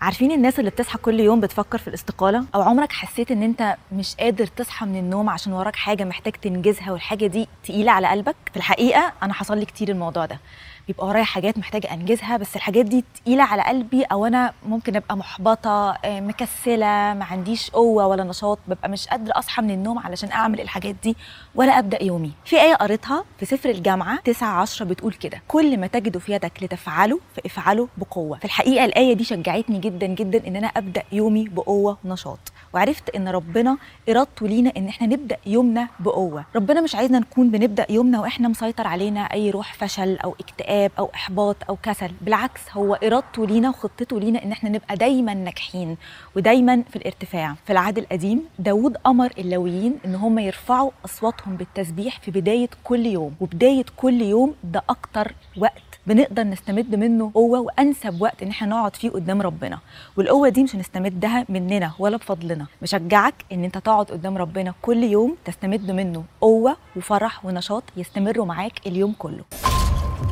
عارفين الناس اللي بتصحى كل يوم بتفكر في الاستقالة أو عمرك حسيت إن أنت مش قادر تصحى من النوم عشان وراك حاجة محتاج تنجزها والحاجة دي تقيلة على قلبك في الحقيقة أنا حصل لي كتير الموضوع ده بيبقى ورايا حاجات محتاجة أنجزها بس الحاجات دي تقيلة على قلبي أو أنا ممكن أبقى محبطة آه، مكسلة ما عنديش قوة ولا نشاط ببقى مش قادرة أصحى من النوم علشان أعمل الحاجات دي ولا أبدأ يومي في آية قريتها في سفر الجامعة 9 10 بتقول كده كل ما تجدوا في يدك لتفعله فافعله بقوة في الحقيقة الآية دي شجعتني جدا جدا إن أنا أبدأ يومي بقوة ونشاط وعرفت ان ربنا ارادته لينا ان احنا نبدا يومنا بقوه ربنا مش عايزنا نكون بنبدا يومنا واحنا مسيطر علينا اي روح فشل او اكتئاب او احباط او كسل بالعكس هو ارادته لينا وخطته لينا ان احنا نبقى دايما ناجحين ودايما في الارتفاع في العهد القديم داود امر اللاويين ان هم يرفعوا اصواتهم بالتسبيح في بدايه كل يوم وبدايه كل يوم ده اكتر وقت بنقدر نستمد منه قوه وانسب وقت ان احنا نقعد فيه قدام ربنا والقوه دي مش هنستمدها مننا ولا بفضلنا مشجعك ان انت تقعد قدام ربنا كل يوم تستمد منه قوه وفرح ونشاط يستمروا معاك اليوم كله